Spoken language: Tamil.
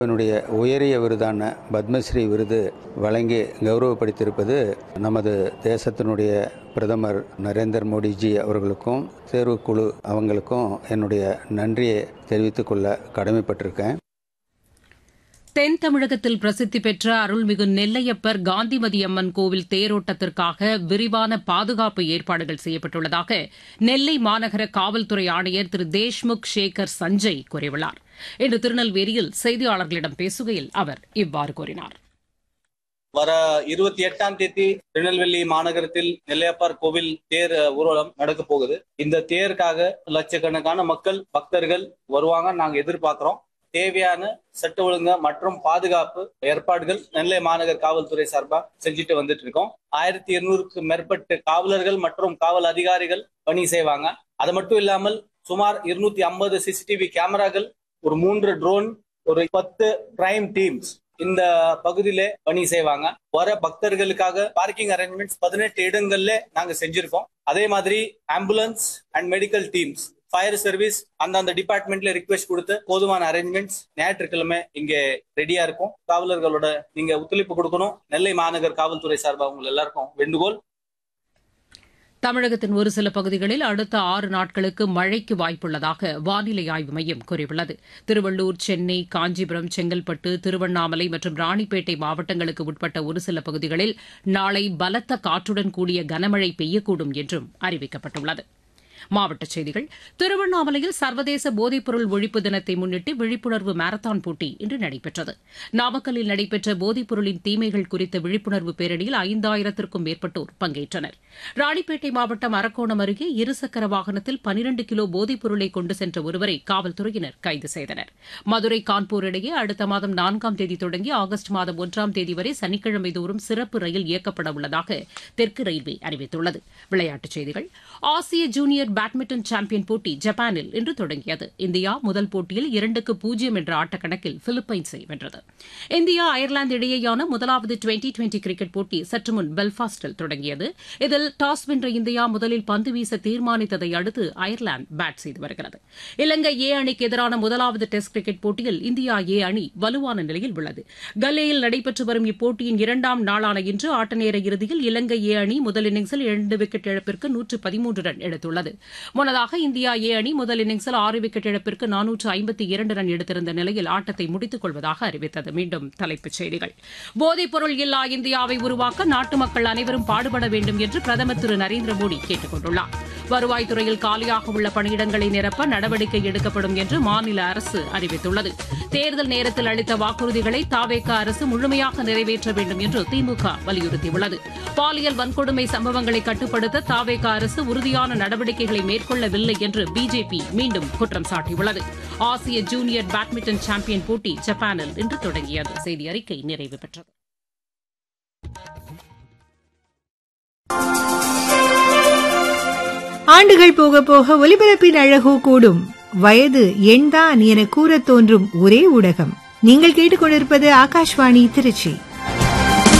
என்னுடைய உயரிய விருதான பத்மஸ்ரீ விருது வழங்கி கௌரவப்படுத்தியிருப்பது நமது தேசத்தினுடைய பிரதமர் நரேந்திர மோடிஜி அவர்களுக்கும் தேர்வுக்குழு அவங்களுக்கும் என்னுடைய நன்றியை தெரிவித்துக் கொள்ள கடமைப்பட்டிருக்கேன் தென் தமிழகத்தில் பிரசித்தி பெற்ற அருள்மிகு நெல்லையப்பர் காந்திமதி அம்மன் கோவில் தேரோட்டத்திற்காக விரிவான பாதுகாப்பு ஏற்பாடுகள் செய்யப்பட்டுள்ளதாக நெல்லை மாநகர காவல்துறை ஆணையர் திரு தேஷ்முக் சேகர் சஞ்சய் கூறியுள்ளார் இன்று திருநெல்வேலியில் செய்தியாளர்களிடம் பேசுகையில் அவர் இவ்வாறு கூறினார் வர இருபத்தி எட்டாம் தேதி திருநெல்வேலி மாநகரத்தில் நெல்லையப்பார் கோவில் தேர் ஊர்வலம் நடக்க போகுது இந்த தேருக்காக லட்சக்கணக்கான மக்கள் பக்தர்கள் வருவாங்க நாங்க எதிர்பார்க்கிறோம் தேவையான சட்ட ஒழுங்கு மற்றும் பாதுகாப்பு ஏற்பாடுகள் நெல்லை மாநகர் காவல்துறை சார்பா செஞ்சுட்டு வந்துட்டு இருக்கோம் ஆயிரத்தி இருநூறுக்கு மேற்பட்ட காவலர்கள் மற்றும் காவல் அதிகாரிகள் பணி செய்வாங்க அது மட்டும் இல்லாமல் சுமார் இருநூத்தி ஐம்பது சிசிடிவி கேமராக்கள் ஒரு மூன்று ட்ரோன் ஒரு பத்து கிரைம் டீம்ஸ் இந்த பகுதியில பணி செய்வாங்க வர பக்தர்களுக்காக பார்க்கிங் அரேஞ்ச்மெண்ட்ஸ் பதினெட்டு இடங்கள்ல நாங்க செஞ்சிருக்கோம் அதே மாதிரி ambulance and medical teams fire service அந்தந்த டிபார்ட்மெண்ட்ல ரிக்வெஸ்ட் கொடுத்து போதுமான அரேஞ்ச்மெண்ட்ஸ் ஞாயிற்றுக்கிழமை இங்க ரெடியா இருக்கும் காவலர்களோட நீங்க ஒத்துழைப்பு கொடுக்கணும் நெல்லை மாநகர் காவல்துறை சார்பாக உங்க எல்லாருக்கும் வேண்டுகோள் தமிழகத்தின் ஒரு சில பகுதிகளில் அடுத்த ஆறு நாட்களுக்கு மழைக்கு வாய்ப்புள்ளதாக வானிலை ஆய்வு மையம் கூறியுள்ளது திருவள்ளூர் சென்னை காஞ்சிபுரம் செங்கல்பட்டு திருவண்ணாமலை மற்றும் ராணிப்பேட்டை மாவட்டங்களுக்கு உட்பட்ட ஒரு சில பகுதிகளில் நாளை பலத்த காற்றுடன் கூடிய கனமழை பெய்யக்கூடும் என்றும் அறிவிக்கப்பட்டுள்ளது மாவட்டச் செய்திகள் திருவண்ணாமலையில் சர்வதேச போதைப்பொருள் ஒழிப்பு தினத்தை முன்னிட்டு விழிப்புணர்வு மாரத்தான் போட்டி இன்று நடைபெற்றது நாமக்கல்லில் நடைபெற்ற போதைப்பொருளின் தீமைகள் குறித்த விழிப்புணர்வு பேரணியில் ஐந்தாயிரத்திற்கும் மேற்பட்டோர் பங்கேற்றனர் ராணிப்பேட்டை மாவட்டம் அரக்கோணம் அருகே இருசக்கர வாகனத்தில் பனிரண்டு கிலோ போதைப் பொருளை கொண்டு சென்ற ஒருவரை காவல்துறையினர் கைது செய்தனர் மதுரை கான்பூர் இடையே அடுத்த மாதம் நான்காம் தேதி தொடங்கி ஆகஸ்ட் மாதம் ஒன்றாம் தேதி வரை சனிக்கிழமை தோறும் சிறப்பு ரயில் இயக்கப்பட உள்ளதாக தெற்கு ரயில்வே அறிவித்துள்ளது விளையாட்டுச் செய்திகள் ஆசிய ஜூனியர் பேட்மிண்டன் சாம்பியன் போட்டி ஜப்பானில் இன்று தொடங்கியது இந்தியா முதல் போட்டியில் இரண்டுக்கு பூஜ்ஜியம் என்ற ஆட்டக்கணக்கில் பிலிப்பைன்ஸை வென்றது இந்தியா அயர்லாந்து இடையேயான முதலாவது டுவெண்டி டுவெண்டி கிரிக்கெட் போட்டி சற்று முன் பெல்பாஸ்டில் தொடங்கியது இதில் டாஸ் வென்ற இந்தியா முதலில் பந்து வீச தீர்மானித்ததை அடுத்து அயர்லாந்து பேட் செய்து வருகிறது இலங்கை ஏ அணிக்கு எதிரான முதலாவது டெஸ்ட் கிரிக்கெட் போட்டியில் இந்தியா ஏ அணி வலுவான நிலையில் உள்ளது கல்லேயில் நடைபெற்று வரும் இப்போட்டியின் இரண்டாம் நாளான இன்று ஆட்டநேர இறுதியில் இலங்கை ஏ அணி முதல் இன்னிங்ஸில் இரண்டு விக்கெட் இழப்பிற்கு நூற்று பதிமூன்று ரன் எடுத்துள்ளது முன்னதாக இந்தியா ஏ அணி முதல் இன்னிங்ஸில் ஆறு விக்கெட் இழப்பிற்கு நானூற்று ஐம்பத்தி இரண்டு ரன் எடுத்திருந்த நிலையில் ஆட்டத்தை முடித்துக் கொள்வதாக அறிவித்தது மீண்டும் தலைப்புச் செய்திகள் போதைப் பொருள் இல்லா இந்தியாவை உருவாக்க நாட்டு மக்கள் அனைவரும் பாடுபட வேண்டும் என்று பிரதமர் திரு நரேந்திர மோடி கேட்டுக் கொண்டுள்ளார் வருவாய்த்துறையில் காலியாக உள்ள பணியிடங்களை நிரப்ப நடவடிக்கை எடுக்கப்படும் என்று மாநில அரசு அறிவித்துள்ளது தேர்தல் நேரத்தில் அளித்த வாக்குறுதிகளை தாவேக அரசு முழுமையாக நிறைவேற்ற வேண்டும் என்று திமுக வலியுறுத்தியுள்ளது பாலியல் வன்கொடுமை சம்பவங்களை கட்டுப்படுத்த தாவேக அரசு உறுதியான நடவடிக்கைகளை மேற்கொள்ளவில்லை என்று பிஜேபி மீண்டும் குற்றம் சாட்டியுள்ளது ஆசிய ஜூனியர் பேட்மிண்டன் சாம்பியன் போட்டி ஜப்பானில் இன்று தொடங்கியது செய்தி அறிக்கை நிறைவு பெற்றது ஆண்டுகள் போக போக ஒலிபரப்பின் அழகோ கூடும் வயது எண்தான் என கூறத் தோன்றும் ஒரே ஊடகம் நீங்கள் கேட்டுக்கொண்டிருப்பது ஆகாஷ்வாணி திருச்சி